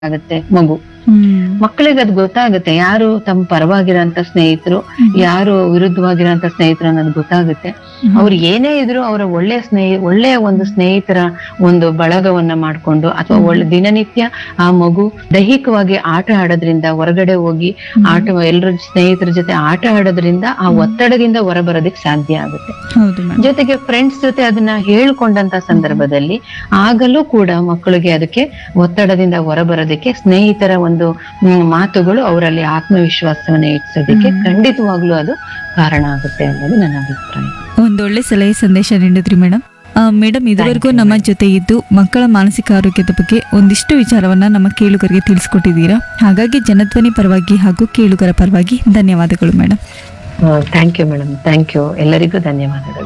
ಆಗುತ್ತೆ ಮಗು ಹ್ಮ್ ಮಕ್ಕಳಿಗೆ ಅದು ಗೊತ್ತಾಗುತ್ತೆ ಯಾರು ತಮ್ಮ ಪರವಾಗಿರೋಂತ ಸ್ನೇಹಿತರು ಯಾರು ವಿರುದ್ಧವಾಗಿರೋಂತ ಸ್ನೇಹಿತರು ಅನ್ನೋದು ಗೊತ್ತಾಗುತ್ತೆ ಅವ್ರು ಏನೇ ಇದ್ರು ಅವರ ಒಳ್ಳೆ ಸ್ನೇಹಿ ಒಳ್ಳೆಯ ಒಂದು ಸ್ನೇಹಿತರ ಒಂದು ಬಳಗವನ್ನ ಮಾಡ್ಕೊಂಡು ಅಥವಾ ಒಳ್ಳೆ ದಿನನಿತ್ಯ ಆ ಮಗು ದೈಹಿಕವಾಗಿ ಆಟ ಆಡೋದ್ರಿಂದ ಹೊರಗಡೆ ಹೋಗಿ ಆಟ ಎಲ್ಲರ ಸ್ನೇಹಿತರ ಜೊತೆ ಆಟ ಆಡೋದ್ರಿಂದ ಆ ಒತ್ತಡದಿಂದ ಹೊರಬರೋದಕ್ಕೆ ಸಾಧ್ಯ ಆಗುತ್ತೆ ಹೌದು ಮೇಡಮ್ ಜೊತೆಗೆ ಫ್ರೆಂಡ್ಸ್ ಜೊತೆ ಅದನ್ನ ಹೇಳ್ಕೊಂಡಂತ ಸಂದರ್ಭದಲ್ಲಿ ಆಗಲೂ ಕೂಡ ಮಕ್ಕಳಿಗೆ ಅದಕ್ಕೆ ಒತ್ತಡದಿಂದ ಹೊರಬರೋದಕ್ಕೆ ಸ್ನೇಹಿತರ ಒಂದು ಹ್ಮ್, ಮಾತುಗಳು ಅವರಲ್ಲಿ ಆತ್ಮವಿಶ್ವಾಸವನ್ನ ಹೆಚ್ಚಿಸೋದಕ್ಕೆ ಖಂಡಿತವಾಗ್ಲೂ ಅದು ಕಾರಣ ಆಗುತ್ತೆ ಅನ್ನೋದು ನನ್ನ ಅಭಿಪ್ರಾಯ ಒಂದೊಳ್ಳೆ ಸಲಹೆ ಸಂದೇಶ ನೀಡಿದ್ರಿ ಮೇಡಮ್ ಮೇಡಮ್ ಇದುವರೆಗೂ you, ನಮ್ಮ ಜೊತೆ ಇದ್ದು ಮಕ್ಕಳ ಮಾನಸಿಕ ಆರೋಗ್ಯದ ಬಗ್ಗೆ ಒಂದಿಷ್ಟು ವಿಚಾರವನ್ನ ನಮ್ಮ ಕೇಳುಗರಿಗೆ ತಿಳಿಸ್ಕೊಟ್ಟಿದ್ದೀರಾ ಹಾಗಾಗಿ ಜನಧ್ವನಿ ಪರವಾಗಿ ಹಾಗೂ ಕೇಳುಗರ ಪರವಾಗಿ ಧನ್ಯವಾದಗಳು madam thank you madam thank you ಎಲ್ಲರಿಗೂ ಧನ್ಯವಾದಗಳು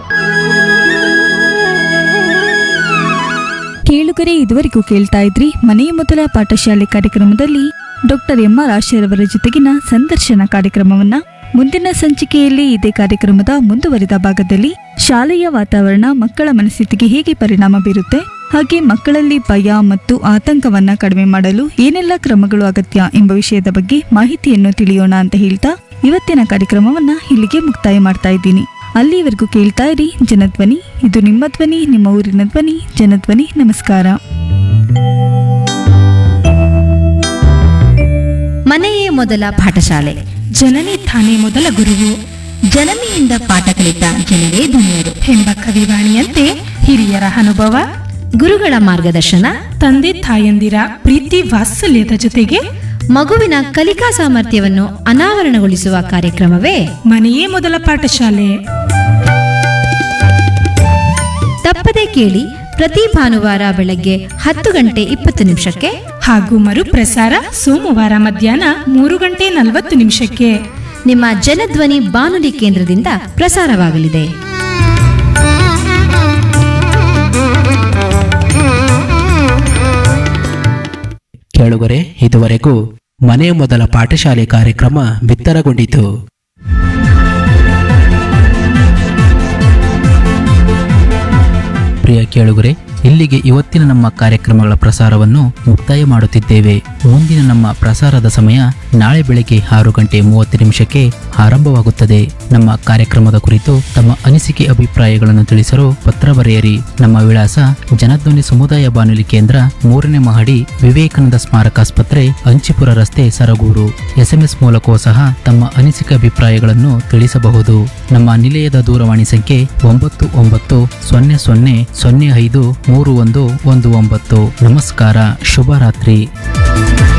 ಕೇಳುಗರೆ ಇದುವರೆಗೂ ಕೇಳ್ತಾ ಇದ್ರಿ ಮನೆಯ ಮೊದಲ ಪಾಠಶಾಲೆ ಕಾರ್ಯಕ್ರಮದಲ್ಲಿ ಡಾಕ್ಟರ್ ಎಂ ಆರ್ ಆಶಯರವರ ಜೊತೆಗಿನ ಸಂದರ್ಶನ ಕಾರ್ಯಕ್ರಮವನ್ನ ಮುಂದಿನ ಸಂಚಿಕೆಯಲ್ಲಿ ಇದೇ ಕಾರ್ಯಕ್ರಮದ ಮುಂದುವರಿದ ಭಾಗದಲ್ಲಿ ಶಾಲೆಯ ವಾತಾವರಣ ಮಕ್ಕಳ ಮನಸ್ಥಿತಿಗೆ ಹೇಗೆ ಪರಿಣಾಮ ಬೀರುತ್ತೆ ಹಾಗೆ ಮಕ್ಕಳಲ್ಲಿ ಭಯ ಮತ್ತು ಆತಂಕವನ್ನ ಕಡಿಮೆ ಮಾಡಲು ಏನೆಲ್ಲ ಕ್ರಮಗಳು ಅಗತ್ಯ ಎಂಬ ವಿಷಯದ ಬಗ್ಗೆ ಮಾಹಿತಿಯನ್ನು ತಿಳಿಯೋಣ ಅಂತ ಹೇಳ್ತಾ ಇವತ್ತಿನ ಕಾರ್ಯಕ್ರಮವನ್ನ ಇಲ್ಲಿಗೆ ಮುಕ್ತಾಯ ಮಾಡ್ತಾ ಇದ್ದೀನಿ ಅಲ್ಲಿವರೆಗೂ ಕೇಳ್ತಾ ಇರಿ ಜನಧ್ವನಿ ಇದು ನಿಮ್ಮ ಧ್ವನಿ ನಿಮ್ಮ ಊರಿನ ಧ್ವನಿ ಜನಧ್ವನಿ ನಮಸ್ಕಾರ ಮನೆಯೇ ಮೊದಲ ಪಾಠಶಾಲೆ ಜನನಿ ತಾನೇ ಮೊದಲ ಗುರುವು ಜನನಿಯಿಂದ ಪಾಠ ಕಲಿತ ಜನರೇ ಧನ್ಯರು ಎಂಬ ಕವಿವಾಣಿಯಂತೆ ಹಿರಿಯರ ಅನುಭವ ಗುರುಗಳ ಮಾರ್ಗದರ್ಶನ ತಂದೆ ತಾಯಂದಿರ ಪ್ರೀತಿ ವಾತ್ಸಲ್ಯದ ಜೊತೆಗೆ ಮಗುವಿನ ಕಲಿಕಾ ಸಾಮರ್ಥ್ಯವನ್ನು ಅನಾವರಣಗೊಳಿಸುವ ಕಾರ್ಯಕ್ರಮವೇ ಮನೆಯೇ ಮೊದಲ ಪಾಠಶಾಲೆ ತಪ್ಪದೆ ಕೇಳಿ ಪ್ರತಿ ಭಾನುವಾರ ಬೆಳಗ್ಗೆ ಹತ್ತು ಗಂಟೆ ಇಪ್ಪತ್ತು ನಿಮಿಷಕ್ಕೆ ಹಾಗೂ ಮರುಪ್ರಸಾರ ಸೋಮವಾರ ಮಧ್ಯಾಹ್ನ ಮೂರು ಗಂಟೆ ನಲವತ್ತು ನಿಮಿಷಕ್ಕೆ ನಿಮ್ಮ ಜನಧ್ವನಿ ಬಾನುಲಿ ಕೇಂದ್ರದಿಂದ ಪ್ರಸಾರವಾಗಲಿದೆ ಕೇಳುಗರೆ ಇದುವರೆಗೂ ಮನೆ ಮೊದಲ ಪಾಠಶಾಲೆ ಕಾರ್ಯಕ್ರಮ ಬಿತ್ತರಗೊಂಡಿತು ಪ್ರಿಯ ಕೇಳುಗರೆ ಇಲ್ಲಿಗೆ ಇವತ್ತಿನ ನಮ್ಮ ಕಾರ್ಯಕ್ರಮಗಳ ಪ್ರಸಾರವನ್ನು ಮುಕ್ತಾಯ ಮಾಡುತ್ತಿದ್ದೇವೆ ಮುಂದಿನ ನಮ್ಮ ಪ್ರಸಾರದ ಸಮಯ ನಾಳೆ ಬೆಳಗ್ಗೆ ಆರು ಗಂಟೆ ಮೂವತ್ತು ನಿಮಿಷಕ್ಕೆ ಆರಂಭವಾಗುತ್ತದೆ ನಮ್ಮ ಕಾರ್ಯಕ್ರಮದ ಕುರಿತು ತಮ್ಮ ಅನಿಸಿಕೆ ಅಭಿಪ್ರಾಯಗಳನ್ನು ತಿಳಿಸಲು ಪತ್ರ ಬರೆಯಿರಿ ನಮ್ಮ ವಿಳಾಸ ಜನಧ್ವನಿ ಸಮುದಾಯ ಬಾನುಲಿ ಕೇಂದ್ರ ಮೂರನೇ ಮಹಡಿ ವಿವೇಕಾನಂದ ಸ್ಮಾರಕಾಸ್ಪತ್ರೆ ಅಂಚಿಪುರ ರಸ್ತೆ ಸರಗೂರು ಎಸ್ಎಂಎಸ್ ಮೂಲಕವೂ ಸಹ ತಮ್ಮ ಅನಿಸಿಕೆ ಅಭಿಪ್ರಾಯಗಳನ್ನು ತಿಳಿಸಬಹುದು ನಮ್ಮ ನಿಲಯದ ದೂರವಾಣಿ ಸಂಖ್ಯೆ ಒಂಬತ್ತು ಒಂಬತ್ತು ಸೊನ್ನೆ ಸೊನ್ನೆ ಸೊನ್ನೆ ಐದು ಮೂರು ಒಂದು ಒಂದು ಒಂಬತ್ತು ನಮಸ್ಕಾರ ಶುಭರಾತ್ರಿ